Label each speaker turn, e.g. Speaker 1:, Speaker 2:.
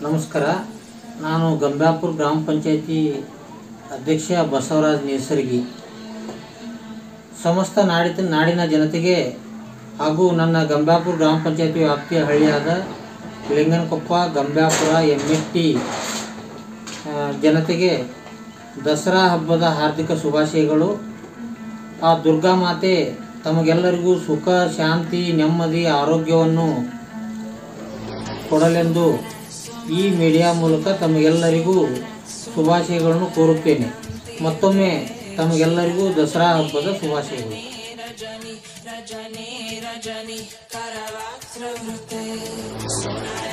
Speaker 1: ನಮಸ್ಕಾರ ನಾನು ಗಂಗಾಪುರ ಗ್ರಾಮ ಪಂಚಾಯತಿ ಅಧ್ಯಕ್ಷ ಬಸವರಾಜ್ ನೇಸರ್ಗಿ ಸಮಸ್ತ ನಾಡಿನ ನಾಡಿನ ಜನತೆಗೆ ಹಾಗೂ ನನ್ನ ಗಂಗಾಪುರ ಗ್ರಾಮ ಪಂಚಾಯತಿ ವ್ಯಾಪ್ತಿಯ ಹಳ್ಳಿಯಾದ ಲಿಂಗನಕೊಪ್ಪ ಗಂಗಾಪುರ ಎಮ್ಮೆಟ್ಟಿ ಆ, ಜನತೆಗೆ ದಸರಾ ಹಬ್ಬದ ಹಾರ್ದಿಕ ಶುಭಾಶಯಗಳು ಆ ದುರ್ಗಾ ಮಾತೆ ತಮಗೆಲ್ಲರಿಗೂ ಸುಖ ಶಾಂತಿ ನೆಮ್ಮದಿ ಆರೋಗ್ಯವನ್ನು ಕೊಡಲೆಂದು ಈ ಮೀಡಿಯಾ ಮೂಲಕ ತಮಗೆಲ್ಲರಿಗೂ ಶುಭಾಶಯಗಳನ್ನು ಕೋರುತ್ತೇನೆ ಮತ್ತೊಮ್ಮೆ ತಮಗೆಲ್ಲರಿಗೂ ದಸರಾ ಹಬ್ಬದ ಶುಭಾಶಯಗಳು
Speaker 2: रजनी रजनी करवक्त्रवृते